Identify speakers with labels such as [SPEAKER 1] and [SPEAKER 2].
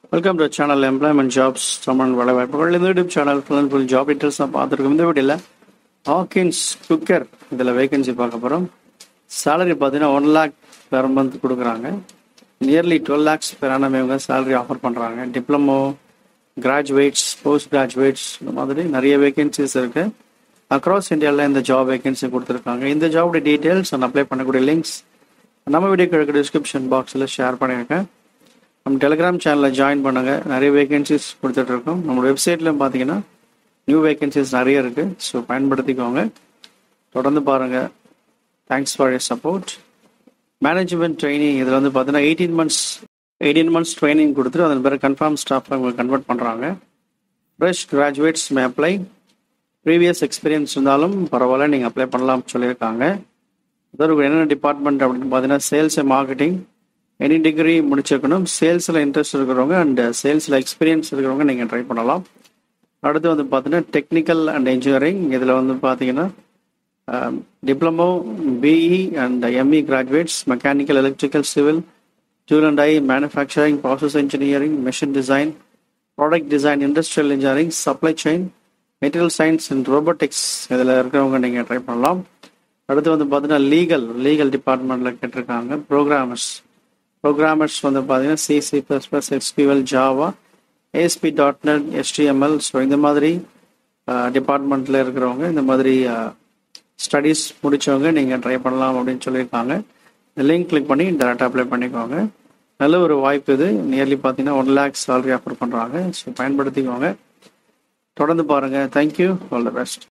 [SPEAKER 1] welcome to channel employment jobs Tamil வேலைவாய்ப்புகள் இந்த YouTube channel full full job details தான் பார்த்துருக்கோம் இந்த வீடியோவில் ஹாக்கின்ஸ் குக்கர் இதில் வேகன்சி பார்க்க போகிறோம் சேலரி பார்த்தீங்கன்னா ஒன் லேக் பெர் மந்த் கொடுக்குறாங்க nearly twelve lakhs per annum இவங்க சேலரி ஆஃபர் பண்ணுறாங்க டிப்ளமோ கிராஜுவேட்ஸ் போஸ்ட் கிராஜுவேட்ஸ் இந்த மாதிரி நிறைய வேகன்சிஸ் இருக்குது அக்ராஸ் இந்தியாவில் இந்த ஜாப் வேகன்சி கொடுத்துருக்காங்க இந்த ஜாபோட டீட்டெயில்ஸ் அண்ட் அப்ளை பண்ணக்கூடிய லிங்க்ஸ் நம்ம வீடியோ கிழக்கு டிஸ்கிரிப்ஷன் பாக்ஸில் ஷேர் பண்ணியிருக்கேன் நம்ம டெலிகிராம் சேனலில் ஜாயின் பண்ணுங்க நிறைய வேகன்சிஸ் கொடுத்துட்ருக்கோம் நம்ம வெப்சைட்டில் பார்த்தீங்கன்னா நியூ வேகன்சிஸ் நிறைய இருக்குது ஸோ பயன்படுத்திக்கோங்க தொடர்ந்து பாருங்கள் thanks for your support management training இதில் வந்து பார்த்தீங்கன்னா eighteen months eighteen months training கொடுத்துட்டு அதன் பிறகு கன்ஃபார்ம் ஸ்டாஃப் அவங்க கன்வெர்ட் பண்ணுறாங்க fresh graduates may apply previous experience இருந்தாலும் பரவாயில்ல நீங்கள் அப்ளை பண்ணலாம்னு சொல்லியிருக்காங்க அதற்கு என்னென்ன டிபார்ட்மெண்ட் அப்படின்னு பார்த்தீங்கன்னா sales and marketing any degree முடிச்சிருக்கணும் சேல்ஸில் இன்ட்ரெஸ்ட் இருக்கிறவங்க அண்ட் சேல்ஸில் எக்ஸ்பீரியன்ஸ் இருக்கிறவங்க நீங்கள் ட்ரை பண்ணலாம் அடுத்து வந்து பார்த்தீங்கன்னா டெக்னிக்கல் அண்ட் இன்ஜினியரிங் இதில் வந்து பார்த்தீங்கன்னா diploma BE and ME graduates mechanical electrical civil ஜூல் அண்ட் ஐ manufacturing process engineering machine design product design industrial engineering supply chain material science and robotics இதில் இருக்கிறவங்க நீங்கள் ட்ரை பண்ணலாம் அடுத்து வந்து பார்த்தீங்கன்னா லீகல் லீகல் டிபார்ட்மெண்ட்டில் கேட்டிருக்காங்க ப்ரோக்ராமர்ஸ் ப்ரோக்ராமர்ஸ் வந்து பார்த்தீங்கன்னா C C plus plus XPL Java ASP dot net SDML so இந்த மாதிரி டிபார்ட்மெண்ட்டில் இருக்கிறவங்க இந்த மாதிரி ஸ்டடீஸ் முடித்தவங்க நீங்கள் ட்ரை பண்ணலாம் அப்படின்னு சொல்லியிருக்காங்க இந்த லிங்க் கிளிக் பண்ணி டேரெக்டாக அப்ளை பண்ணிக்கோங்க நல்ல ஒரு வாய்ப்பு இது நியர்லி பார்த்தீங்கன்னா ஒன் லேக் சேலரி ஆஃபர் பண்ணுறாங்க ஸோ பயன்படுத்திக்கோங்க தொடர்ந்து பாருங்கள் தேங்க்யூ ஆல் த பெஸ்ட்